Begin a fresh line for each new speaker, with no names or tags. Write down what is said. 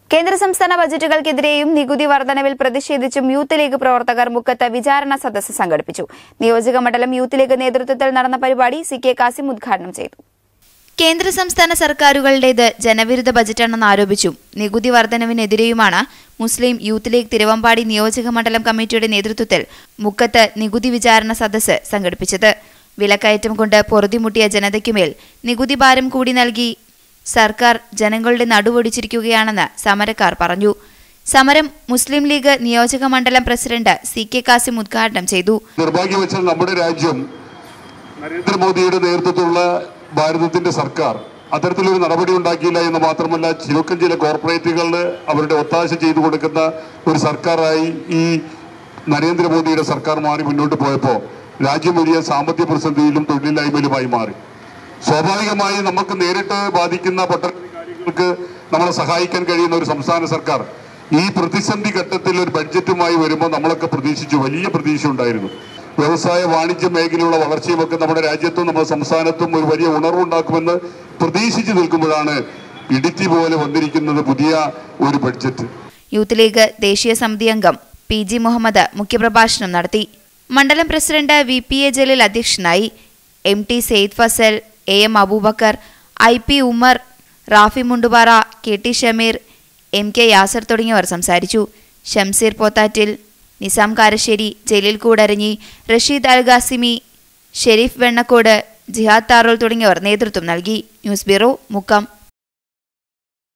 കേന്ദ്ര സംസ്ഥാന ബജറ്റുകൾക്കെതിരെയും നികുതി വർധനവിൽ പ്രതിഷേധിച്ചും യൂത്ത് ലീഗ് പ്രവർത്തകർ മുക്കത്ത് വിചാരണ സദസ്സ് സംഘടിപ്പിച്ചു നിയോജക മണ്ഡലം യൂത്ത് ലീഗ് നേതൃത്വത്തിൽ നടന്ന പരിപാടി സി കെ കാസിം ഉദ്ഘാടനം ചെയ്തു കേന്ദ്ര സംസ്ഥാന സർക്കാരുകളുടേത് ജനവിരുദ്ധ ബജറ്റാണെന്ന് ആരോപിച്ചും നികുതി വർധനവിനെതിരെയുമാണ് മുസ്ലിം യൂത്ത് ലീഗ് തിരുവമ്പാടി നിയോജക മണ്ഡലം കമ്മിറ്റിയുടെ നേതൃത്വത്തിൽ മുക്കത്ത് നികുതി വിചാരണ സദസ്സ് സംഘടിപ്പിച്ചത് വിലക്കയറ്റം കൊണ്ട് പൊറുതിമുട്ടിയ ജനതയ്ക്കുമേൽ നികുതി ഭാരം കൂടി നൽകി സർക്കാർ ജനങ്ങളുടെ നടുവൊടിച്ചിരിക്കുകയാണെന്ന് സമരക്കാർ പറഞ്ഞു സമരം മുസ്ലിം ലീഗ് നിയോജക മണ്ഡലം പ്രസിഡന്റ് സി കെ കാസിം ഉദ്ഘാടനം ചെയ്തു
നിർഭാഗ്യവശാൽ നമ്മുടെ രാജ്യം നരേന്ദ്രമോദിയുടെ നേതൃത്വത്തിലുള്ള ഭാരതത്തിന്റെ സർക്കാർ അത്തരത്തിലൊരു നടപടി ഉണ്ടാക്കിയില്ല എന്ന് മാത്രമല്ല ചുരുക്കം ചില കോർപ്പറേറ്റുകളിൽ അവരുടെ ഒത്താശ ചെയ്തു കൊടുക്കുന്ന ഒരു സർക്കാരായി ഈ നരേന്ദ്രമോദിയുടെ സർക്കാർ മാറി മുന്നോട്ട് പോയപ്പോൾ രാജ്യം വലിയ സാമ്പത്തിക പ്രതിസന്ധിയിലും തൊഴിലില്ലായ്മയിലുമായി മാറി സ്വാഭാവികമായി നമുക്ക് നേരിട്ട് ബാധിക്കുന്ന പട്ടണ കാര്യങ്ങൾക്ക് നമ്മളെ സഹായിക്കാൻ കഴിയുന്ന ഒരു സംസ്ഥാന സർക്കാർ ഈ പ്രതിസന്ധി ഘട്ടത്തിൽ ഒരു ബഡ്ജറ്റുമായി വരുമ്പോൾ നമ്മളൊക്കെ പ്രതീക്ഷിച്ചു വലിയ പ്രതീക്ഷ ഉണ്ടായിരുന്നു വ്യവസായ വാണിജ്യ മേഖലയിലുള്ള വളർച്ചയുമൊക്കെ നമ്മുടെ രാജ്യത്തും നമ്മുടെ സംസ്ഥാനത്തും ഒരു വലിയ ഉണർവുണ്ടാക്കുമെന്ന് പ്രതീക്ഷിച്ചു നിൽക്കുമ്പോഴാണ് ഇടുത്തി പോലെ വന്നിരിക്കുന്നത് പുതിയ ഒരു ബഡ്ജറ്റ്
യൂത്ത് ലീഗ് ദേശീയ സമിതി അംഗം പി ജി മുഹമ്മദ് മുഖ്യപ്രഭാഷണം നടത്തി മണ്ഡലം president V P A Jaleel അധ്യക്ഷനായി M T Sayed Fazal A M Aboobacker I P Umar Rafi Mundupara K T Shameer M K Yasar തുടങ്ങിയവർ സംസാരിച്ചു ഷംസീർ പോത്താറ്റിൽ നിസാം കാരശ്ശേരി ജലീൽ കൂടരഞ്ഞി റഷീദ് അൽ ഖാസിമി ഷെരീഫ് വെണ്ണക്കോട് ജിഹാദ് താറോൾ തുടങ്ങിയവർ നേതൃത്വം നൽകി ന്യൂസ് ബ്യൂറോ മുക്കം